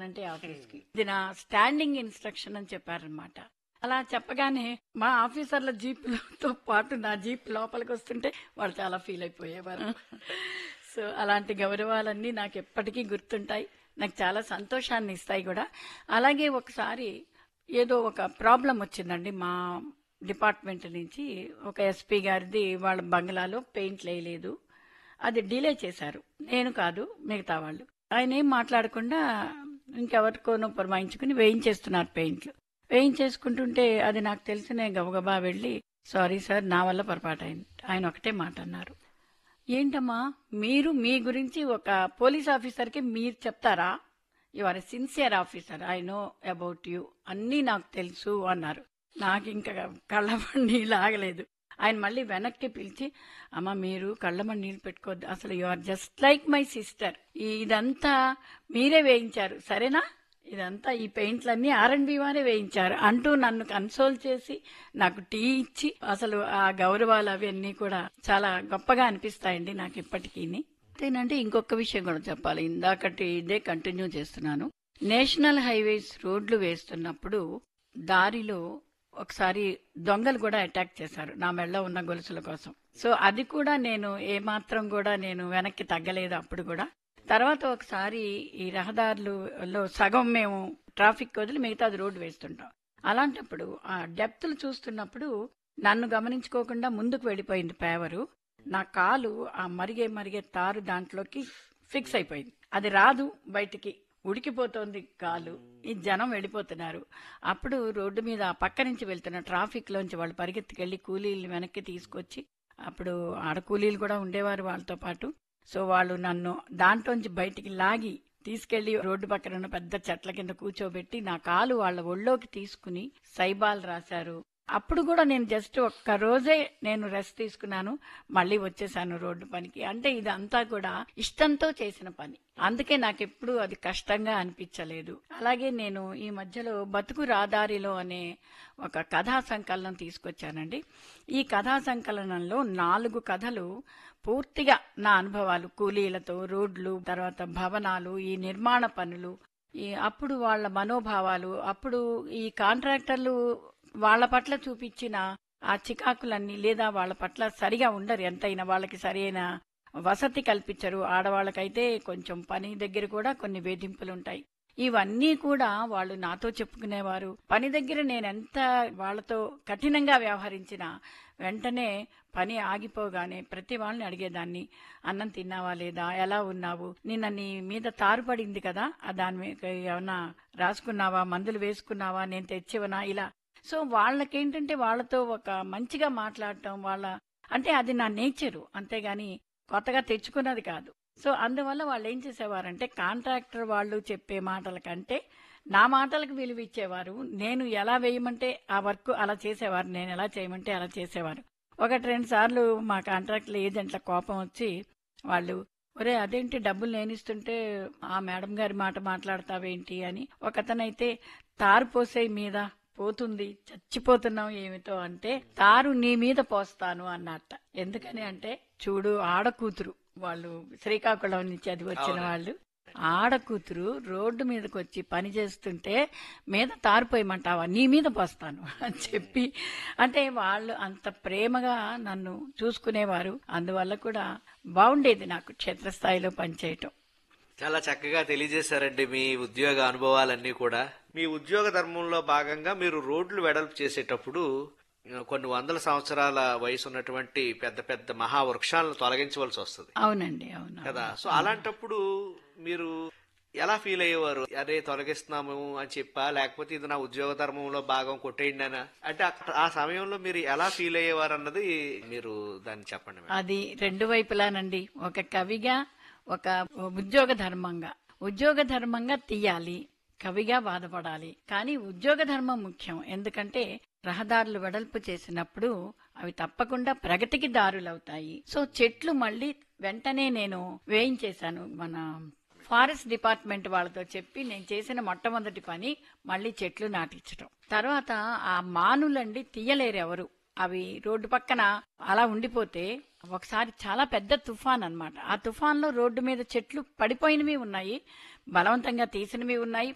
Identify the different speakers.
Speaker 1: వచ్చానంటే ఆఫీస్కి ఇది నా స్టాండింగ్ ఇన్స్ట్రక్షన్ అని చెప్పారనమాట అలా చెప్పగానే మా ఆఫీసర్ల జీప్లతో పాటు నా జీప్ లోపలికి వస్తుంటే వాళ్ళు చాలా ఫీల్ అయిపోయేవారు సో అలాంటి గౌరవాలన్నీ నాకు ఎప్పటికీ గుర్తుంటాయి నాకు చాలా సంతోషాన్ని ఇస్తాయి కూడా అలాగే ఒకసారి ఏదో ఒక ప్రాబ్లం వచ్చిందండి మా డిపార్ట్మెంట్ నుంచి ఒక ఎస్పీ గారిది వాళ్ళ బంగ్లాలో పెయింట్ వేయలేదు అది డిలే చేశారు నేను కాదు మిగతా వాళ్ళు ఆయన ఏం మాట్లాడకుండా ఇంకెవరికోనో పురమాయించుకుని వేయించేస్తున్నారు పెయింట్లు వేయించేసుకుంటుంటే అది నాకు తెలిసిన గబగబా వెళ్ళి సారీ సార్ నా వల్ల పొరపాటు అయింది ఆయన ఒకటే మాట అన్నారు ఏంటమ్మా మీరు మీ గురించి ఒక పోలీస్ ఆఫీసర్కి మీరు చెప్తారా you are a sincere officer I know about you అన్నీ నాకు తెలుసు అన్నారు నాకు ఇంకా కళ్ళమని నీళ్ళు ఆగలేదు ఆయన మళ్ళీ వెనక్కి పిలిచి అమ్మ మీరు కళ్ళమని నీళ్ళు పెట్టుకోవద్దు అసలు you are just like my sister ఇదంతా మీరే వేయించారు సరేనా ఇదంతా ఈ పెయింట్లన్నీ ఆర్ఎండ్బి వారే వేయించారు అంటూ నన్ను కన్సోల్ చేసి నాకు టీ ఇచ్చి అసలు ఆ గౌరవాలు అవన్నీ కూడా చాలా గొప్పగా అనిపిస్తాయండి నాకు ఇప్పటికీ అంతేనంటే ఇంకొక విషయం కూడా చెప్పాలి ఇందాకటి ఇదే కంటిన్యూ చేస్తున్నాను నేషనల్ హైవేస్ రోడ్లు వేస్తున్నప్పుడు దారిలో ఒకసారి దొంగలు కూడా అటాక్ చేశారు నా మెళ్ళ ఉన్న గొలుసుల కోసం సో అది కూడా నేను ఏమాత్రం కూడా నేను వెనక్కి తగ్గలేదు అప్పుడు కూడా తర్వాత ఒకసారి ఈ రహదారులలో సగం మేము ట్రాఫిక్ వదిలి మిగతాది రోడ్డు వేస్తుంటాం అలాంటప్పుడు ఆ డెప్త్లు చూస్తున్నప్పుడు నన్ను గమనించుకోకుండా ముందుకు వెళ్ళిపోయింది పేవరు నా కాలు ఆ మరిగే మరిగే తారు దాంట్లోకి ఫిక్స్ అయిపోయింది అది రాదు బయటికి ఉడికిపోతోంది కాలు ఈ జనం వెళ్ళిపోతున్నారు అప్పుడు రోడ్డు మీద ఆ పక్క నుంచి వెళ్తున్న ట్రాఫిక్ లోంచి వాళ్ళు పరిగెత్తుకెళ్లి కూలీలు వెనక్కి తీసుకొచ్చి అప్పుడు ఆడ కూలీలు కూడా ఉండేవారు వాళ్ళతో పాటు సో వాళ్ళు నన్ను దాంట్లోంచి బయటికి లాగి తీసుకెళ్లి రోడ్డు పక్కన ఉన్న పెద్ద చెట్ల కింద కూర్చోబెట్టి నా కాలు వాళ్ళ ఒళ్ళోకి తీసుకుని సైబాల్ రాశారు అప్పుడు కూడా నేను జస్ట్ ఒక్క రోజే నేను రెస్ట్ తీసుకున్నాను మళ్ళీ వచ్చేసాను రోడ్డు పనికి అంటే ఇదంతా కూడా ఇష్టంతో చేసిన పని అందుకే నాకు ఎప్పుడు అది కష్టంగా అనిపించలేదు అలాగే నేను ఈ మధ్యలో బతుకు రాదారిలో అనే ఒక కథా సంకలనం తీసుకొచ్చానండి ఈ కథా సంకలనంలో నాలుగు కథలు పూర్తిగా నా అనుభవాలు కూలీలతో రోడ్లు తర్వాత భవనాలు ఈ నిర్మాణ పనులు ఈ అప్పుడు వాళ్ళ మనోభావాలు అప్పుడు ఈ కాంట్రాక్టర్లు వాళ్ళ పట్ల చూపించిన ఆ చికాకులన్నీ లేదా వాళ్ళ పట్ల సరిగా ఉండరు ఎంతైనా వాళ్ళకి సరైన వసతి కల్పించరు ఆడవాళ్ళకైతే కొంచెం పని దగ్గర కూడా కొన్ని వేధింపులు ఉంటాయి ఇవన్నీ కూడా వాళ్ళు నాతో చెప్పుకునేవారు పని దగ్గర నేను ఎంత వాళ్ళతో కఠినంగా వ్యవహరించిన వెంటనే పని ఆగిపోగానే ప్రతి వాళ్ళని అడిగేదాన్ని అన్నం తిన్నావా లేదా ఎలా ఉన్నావు నిన్న నీ మీద తారుపడింది కదా ఆ దాని మీద ఏమన్నా రాసుకున్నావా మందులు వేసుకున్నావా నేను తెచ్చివనా ఇలా సో వాళ్ళకేంటంటే వాళ్ళతో ఒక మంచిగా మాట్లాడటం వాళ్ళ అంటే అది నా నేచరు అంతేగాని కొత్తగా తెచ్చుకున్నది కాదు సో అందువల్ల వాళ్ళు ఏం చేసేవారంటే కాంట్రాక్టర్ వాళ్ళు చెప్పే మాటల కంటే నా మాటలకు విలువ ఇచ్చేవారు నేను ఎలా వేయమంటే ఆ వర్క్ అలా చేసేవారు నేను ఎలా చేయమంటే అలా చేసేవారు ఒకటి రెండు సార్లు మా కాంట్రాక్టర్ ఏజెంట్ల కోపం వచ్చి వాళ్ళు ఒరే అదేంటి డబ్బులు నేను ఇస్తుంటే ఆ మేడం గారి మాట మాట్లాడతావేంటి అని ఒకతనైతే తారు పోసే మీద పోతుంది చచ్చిపోతున్నాం ఏమిటో అంటే తారు నీ మీద పోస్తాను అన్నట్ట ఎందుకని అంటే చూడు ఆడకూతురు వాళ్ళు శ్రీకాకుళం నుంచి అది వచ్చిన వాళ్ళు ఆడకూతురు రోడ్డు మీదకి వచ్చి పని చేస్తుంటే మీద తారిపోయమంటావా నీ మీద పోస్తాను అని చెప్పి అంటే వాళ్ళు అంత ప్రేమగా నన్ను చూసుకునేవారు అందువల్ల కూడా బాగుండేది నాకు క్షేత్రస్థాయిలో పనిచేయటం
Speaker 2: చాలా చక్కగా తెలియజేశారండి మీ ఉద్యోగ అనుభవాలన్నీ కూడా మీ ఉద్యోగ ధర్మంలో భాగంగా మీరు రోడ్లు వెడల్పు చేసేటప్పుడు ఆ, కొన్ని వందల సంవత్సరాల వయసు ఉన్నటువంటి పెద్ద పెద్ద మహావృక్షాలను తొలగించవలసి వస్తుంది
Speaker 1: అవునండి అవును
Speaker 2: కదా సో అలాంటప్పుడు మీరు ఎలా ఫీల్ అయ్యేవారు అరే తొలగిస్తున్నాము అని చెప్పా లేకపోతే ఇది నా ఉద్యోగ ధర్మంలో భాగం కొట్టేయండి అనా అంటే అక్కడ- ఆ సమయంలో మీరు ఎలా ఫీల్ అయ్యేవారు అన్నది మీరు దాన్ని చెప్పండి మేడం.
Speaker 1: అది రెండు వైపులానండి ఒక కవిగా ఒక ఉద్యోగ ధర్మంగా ఉద్యోగ ధర్మంగా తీయాలి కవిగా బాధపడాలి కానీ ఉద్యోగ ధర్మం ముఖ్యం ఎందుకంటే రహదారులు వెడల్పు చేసినప్పుడు అవి తప్పకుండా ప్రగతికి దారులవుతాయి సో చెట్లు మళ్ళీ వెంటనే నేను వేయించేశాను మన ఫారెస్ట్ డిపార్ట్మెంట్ వాళ్ళతో చెప్పి నేను చేసిన మొట్టమొదటి పని మళ్ళీ చెట్లు నాటించడం తర్వాత ఆ మానులండి తీయలేరు ఎవరు అవి రోడ్డు పక్కన అలా ఉండిపోతే ఒకసారి చాలా పెద్ద తుఫాన్ అన్నమాట ఆ తుఫాన్లో రోడ్డు మీద చెట్లు పడిపోయినవి ఉన్నాయి బలవంతంగా తీసినవి ఉన్నాయి